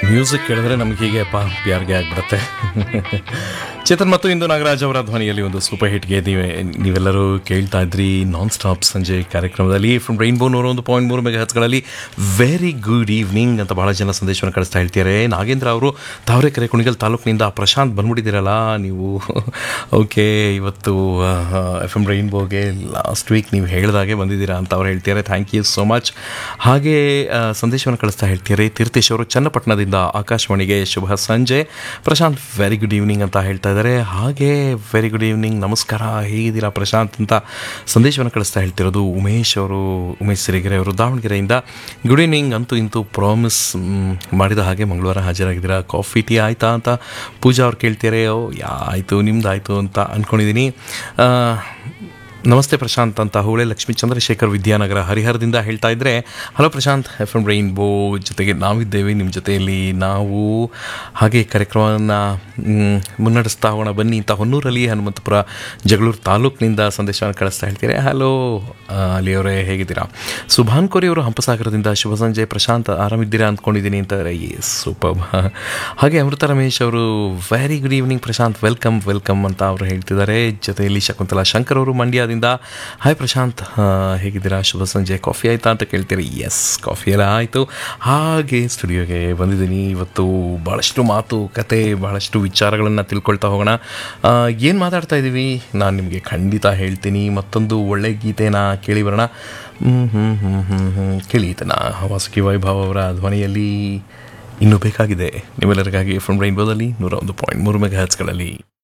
music ಕೇಳಿದ್ರೆ ನಮಗೆ ಹೀಗೆ ಪಾ ಯಾರಿಗೆ ಆಗ್ಬಿಡುತ್ತೆ ಚೇತನ್ ಮತ್ತು ಇಂದು ನಾಗರಾಜ್ ಅವರ ಧ್ವನಿಯಲ್ಲಿ ಒಂದು ಸೂಪರ್ ಹಿಟ್ಗೆ ನೀವೇ ನೀವೆಲ್ಲರೂ ಕೇಳ್ತಾ ಇದ್ರಿ ನಾನ್ ಸ್ಟಾಪ್ ಸಂಜೆ ಕಾರ್ಯಕ್ರಮದಲ್ಲಿ ಫ್ರಮ್ ರೈನ್ಬೋ ನೂರ ಒಂದು ಪಾಯಿಂಟ್ ಮೂರು ಮೆಗಾ ಹತ್ಗಳಲ್ಲಿ ವೆರಿ ಗುಡ್ ಈವ್ನಿಂಗ್ ಅಂತ ಬಹಳ ಜನ ಸಂದೇಶವನ್ನು ಕಳಿಸ್ತಾ ಹೇಳ್ತಾರೆ ನಾಗೇಂದ್ರ ಅವರು ತಾವರೆಕೆರೆ ಕುಣಿಗಲ್ ತಾಲೂಕಿನಿಂದ ಪ್ರಶಾಂತ್ ಬಂದ್ಬಿಟ್ಟಿದ್ದೀರಲ್ಲ ನೀವು ಓಕೆ ಇವತ್ತು ಎಫ್ ಎಮ್ ರೈನ್ಬೋಗೆ ಲಾಸ್ಟ್ ವೀಕ್ ನೀವು ಹೇಳಿದಾಗೆ ಬಂದಿದ್ದೀರಾ ಅಂತ ಅವ್ರು ಹೇಳ್ತಾರೆ ಥ್ಯಾಂಕ್ ಯು ಸೋ ಮಚ್ ಹಾಗೆ ಆ, ಸಂದೇಶವನ್ನು ಕಳಿಸ್ತಾ ಹೇಳ್ತಾರೆ ತೀರ್ಥೇಶ್ ಅವರು ಚನ್ನಪಟ್ಟಣದಿಂದ ಆಕಾಶವಾಣಿಗೆ ಶುಭ ಸಂಜೆ ಪ್ರಶಾಂತ್ ವೆರಿ ಗುಡ್ ಈವ್ನಿಂಗ್ ಅಂತ ಹೇಳ್ತಾ ಇದ್ದಾರೆ ಹಾಗೆ ವೆರಿ ಗುಡ್ ಈವ್ನಿಂಗ್ ನಮಸ್ಕಾರ ಹೇಗಿದ್ದೀರಾ ಪ್ರಶಾಂತ್ ಅಂತ ಸಂದೇಶವನ್ನು ಕಳಿಸ್ತಾ ಹೇಳ್ತಿರೋದು ಉಮೇಶ್ ಅವರು ಉಮೇಶ್ ಸಿರಿಗೆರೆ ಅವರು ದಾವಣಗೆರೆಯಿಂದ ಗುಡ್ ಈವ್ನಿಂಗ್ ಅಂತೂ ಇಂತೂ ಪ್ರಾಮಿಸ್ ಮಾಡಿದ ಹಾಗೆ ಮಂಗಳವಾರ ಹಾಜರಾಗಿದ್ದೀರಾ ಕಾಫಿ ಟೀ ಆಯ್ತಾ ಅಂತ ಪೂಜಾ ಅವ್ರು ಕೇಳ್ತಾರೆ ಓ ಯಾ ಆಯಿತು ನಿಮ್ದು ಆಯಿತು ಅಂತ ಅಂದ್ಕೊಂಡಿದ್ದೀನಿ ಆ, ನಮಸ್ತೆ ಪ್ರಶಾಂತ್ ಅಂತ ಹೂಳೆ ಲಕ್ಷ್ಮೀ ಚಂದ್ರಶೇಖರ್ ವಿದ್ಯಾನಗರ ಹರಿಹರದಿಂದ ಹೇಳ್ತಾ ಇದ್ರೆ hello Prashant F M rainbow ಜೊತೆಗೆ ನಾವಿದ್ದೇವೆ ನಿಮ್ಮ ಜೊತೆಯಲ್ಲಿ ನಾವು ಹಾಗೆ ಕಾರ್ಯಕ್ರಮವನ್ನು ಮುನ್ನಡೆಸ್ತಾ ಹೋಗೋಣ ಬನ್ನಿ ಅಂತ ಹೊನ್ನೂರಲ್ಲಿ ಹನುಮಂತಪುರ ಜಗಳೂರು ತಾಲೂಕಿನಿಂದ ಸಂದೇಶವನ್ನು ಕಳಿಸ್ತಾ ಹೇಳ್ತೀರಿ ಹಲೋ ಅಲಿಯವರೇ ಹೇಗಿದ್ದೀರಾ ಸುಭಾನ್ ಕೋರಿ ಅವರು ಹಂಪಸಾಗರದಿಂದ ಶುಭ ಸಂಜೆ ಪ್ರಶಾಂತ್ ಆರಾಮಿದ್ದೀರಾ ಅಂದ್ಕೊಂಡಿದ್ದೀನಿ ಅಂತ ಎಸ್ ಸೂಪರ್ ಹಾಗೆ ಅಮೃತ ರಮೇಶ್ ಅವರು very good evening Prashant welcome welcome ಅಂತ ಅವರು ಹೇಳ್ತಿದ್ದಾರೆ ಜೊತೆಯಲ್ಲಿ ಶಕುಂತಲಾ ಶಂಕರ್ ಅವರು ಮಂಡ್ಯದಿಂದ ಹಾಯ್ ಪ್ರಶಾಂತ್ ಆ, ಹೇಗಿದ್ದೀರಾ ಶುಭ ಸಂಜೆ ಕಾಫಿ ಆಯ್ತಾ ಅಂತ ಕೇಳ್ತೀರಿ ಎಸ್ ಕಾಫಿ ಎಲ್ಲ ಆಯಿತು ಹಾಗೆ ಸ್ಟುಡಿಯೋಗೆ ಬಂದಿದ್ದೀನಿ ಇವತ್ತು ಭಾಳಷ್ಟು ಮಾತು ಕತೆ ಬಹಳಷ್ಟು ವಿಚಾರಗಳನ್ನು ತಿಳ್ಕೊಳ್ತಾ ಹೋಗೋಣ ಏನು ಮಾತಾಡ್ತಾ ಇದ್ದೀವಿ ನಾನು ನಿಮಗೆ ಖಂಡಿತ ಹೇಳ್ತೀನಿ ಮತ್ತೊಂದು ಒಳ್ಳೆ ಗೀತೆನ ಕೇಳಿ ಬರೋಣ ಹ್ಞೂ ಹ್ಞೂ ಹ್ಞೂ ಹ್ಞೂ ಹ್ಞೂ ಕೇಳಿ ನಾ ವಾಸುಕಿ ವೈಭವ್ ಅವರ ಧ್ವನಿಯಲ್ಲಿ ಇನ್ನೂ ಬೇಕಾಗಿದೆ ನಿಮ್ಮೆಲ್ಲರಿಗಾಗಿ ಫ್ರಮ್ ರೈನ್ಬೋದಲ್ಲಿ ನೂರ ಒಂದು ಪಾಯಿಂಟ್ ಮೂರು ಮೆಗಾ ಹ್ಯಾಚ್ಗಳಲ್ಲಿ